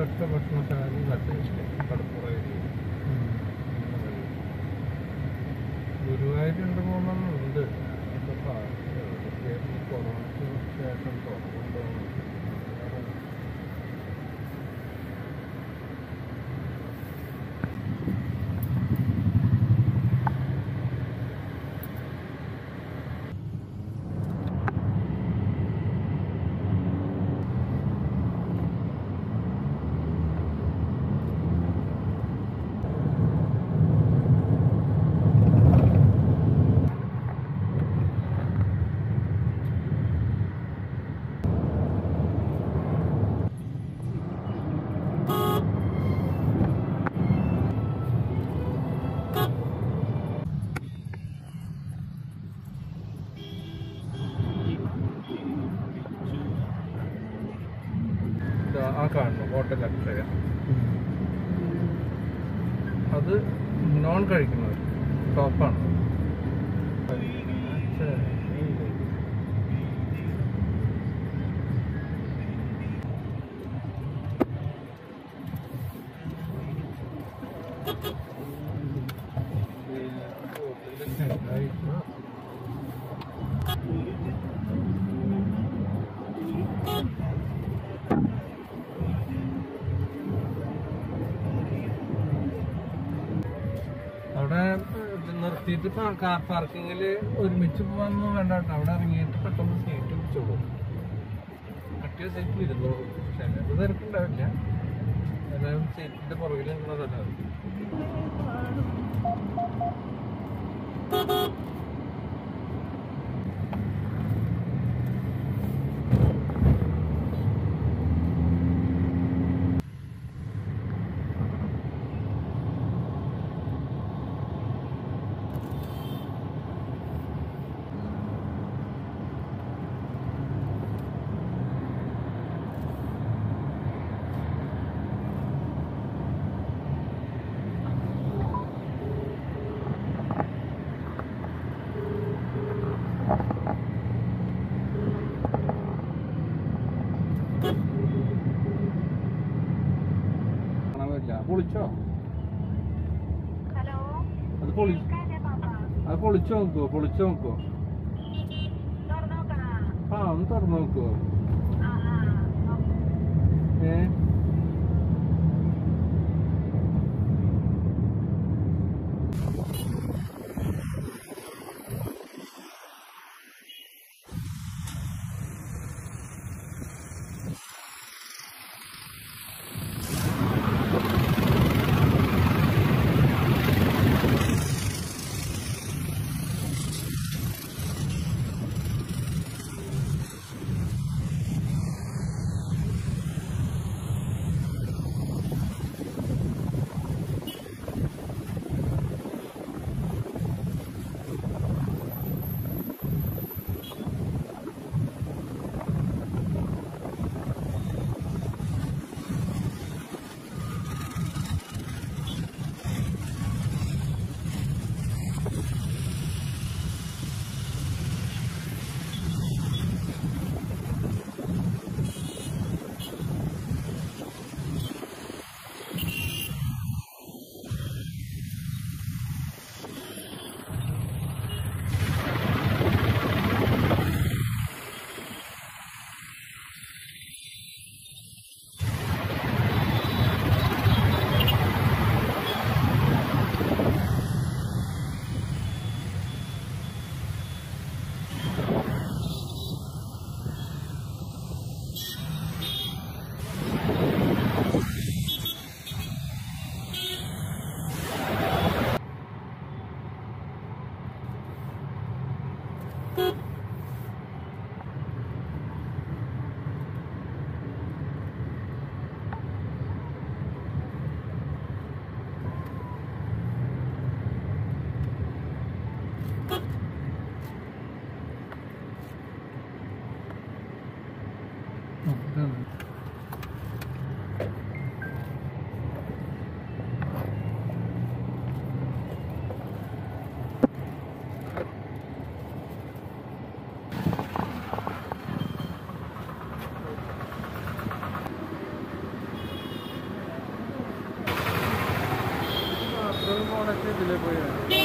ഇവിടുത്തെ ഭക്ഷണശാലയിൽ നല്ല ഇഷ്ടം കടപ്പുറ ഏരിയ ഗുരുവായൂർ രണ്ട് മൂന്നെണ്ണം ഉണ്ട് അതൊക്കെ പാർട്ടി അതൊക്കെ ഈ കൊറോണയ്ക്ക് ശേഷം തുറന്നുണ്ടോ ഇതാ ആ കാണുന്നു ഹോട്ടൽ അക്ഷയ അത് നോൺ കഴിക്കുന്നവർ ടോപ്പാണ് അവിടെ ഇത് നിർത്തിയിട്ട് കാർ പാർക്കിങ്ങിൽ ഒരുമിച്ച് പോകാനൊന്നും വേണ്ട കേട്ടോ അവിടെ ഇറങ്ങിയിട്ട് പെട്ടെന്ന് സീറ്റ് പിടിച്ചോളൂ കട്ടിയ സീറ്റിൽ ഇരുന്നോളൂ ചിലത് തിരക്കുണ്ടാവില്ല ഏതായാലും സീറ്റിന്റെ പുറകിൽ നിന്നതല്ല അത് കാണാൻ പറ്റില്ല പൊളിച്ചോ ഹലോ അത് പൊളി കേൾക്കാല്ലേ പാപ്പ അത് പൊളിച്ചു നോക്കുവോ പൊളിച്ചു നോക്കുവോ തുറന്നു നോക്കണ ആ ഒന്ന് തുറന്നു നോക്കുവോ ആ ആ നോക്ക്. ഏ പെട്രോൾ പോണൊക്കെ ഇതിലേ പോയി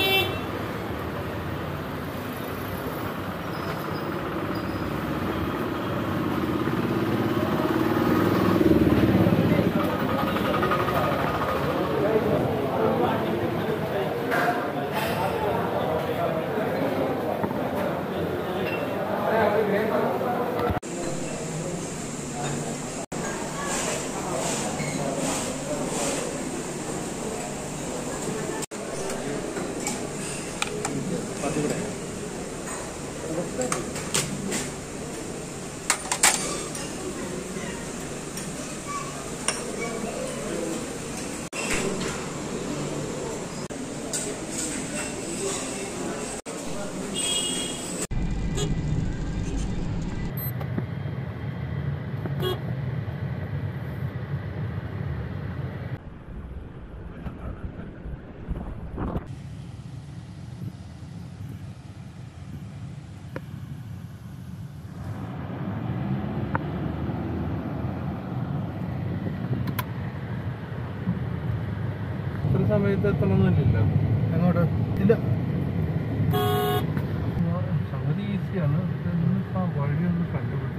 ഇത്ര സമയത്ത് എത്തണമെന്നില്ലല്ലോ എങ്ങോട്ട് ഇല്ല സംഗതി ഈസിയാണ് ഇന്നിപ്പോ വഴിയൊന്ന് കണ്ടുപിടിക്കും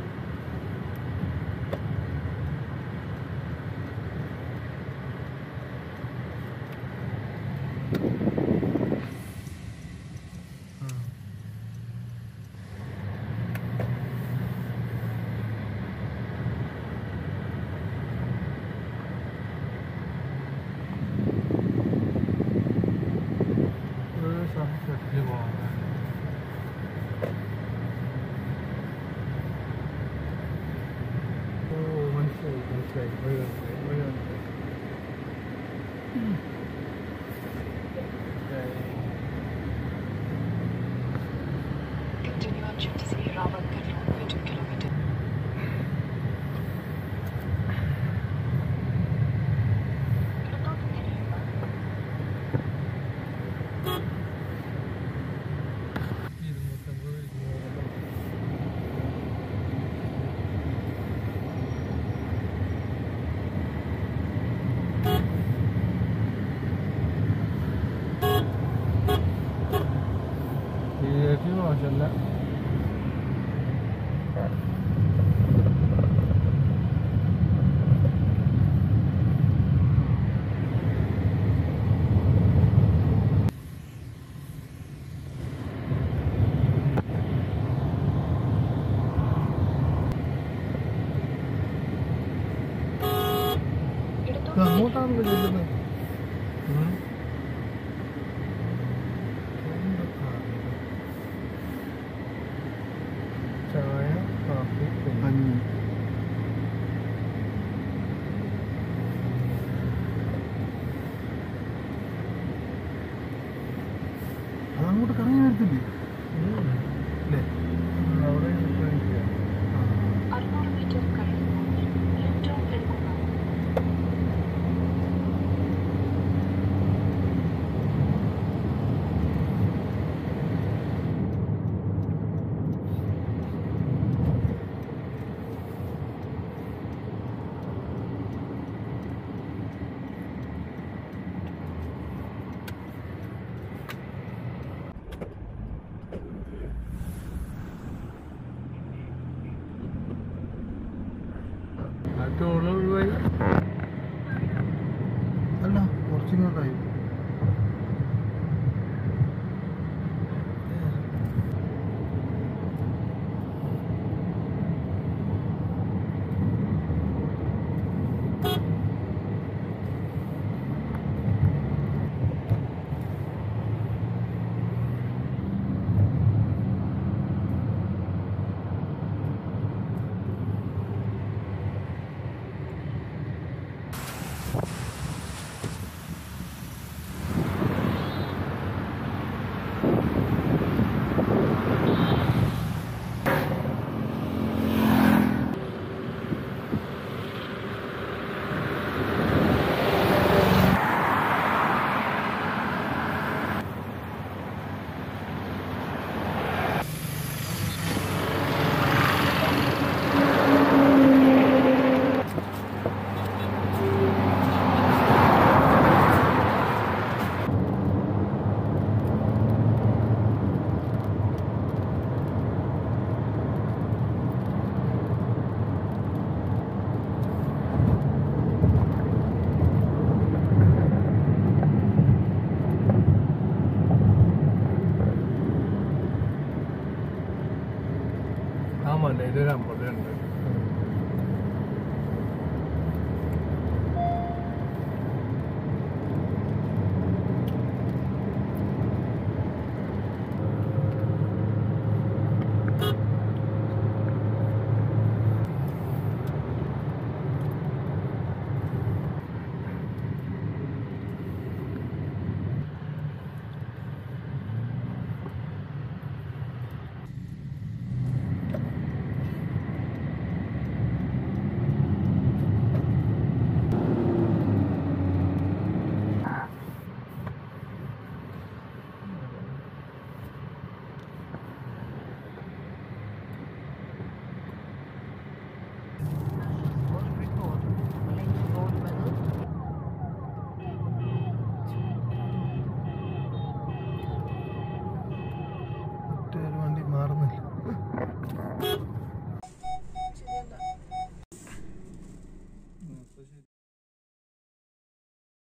ഒരു സൺസെറ്റിൽ പോകാൻ ഓ മനസ്സിലായി മനസ്സിലായി വഴി മനസ്സിലായി വഴി മനസ്സിലായി Continue on Jyoti Sri Rawalkar Road, 2 kilometer. ഇടത്തോട്ട് തിരിയുക ഇരുന്നൂറ്റമ്പത് ഇരുന്നൂറ് ഈ മോശമല്ല ഇത് അങ്ങോട്ടാണല്ലോ ചെല്ലുന്നത് ഉം. ചായ കാപ്പി പിന്നെ കഞ്ഞി അതങ്ങോട്ട് കറങ്ങി വരത്തില്ലേ ഉം. അല്ലേ അവിടെ കഴിക്കുക അറുന്നൂറ് മീറ്റർ കഴിയുമ്പോൾ യൂട്ടേൺ എടുക്കുക ആ ടോൾ ഒഴിവായി അല്ല കുറച്ചിങ്ങോട്ടായി അതിലൊരു അമ്പലം ഉണ്ട്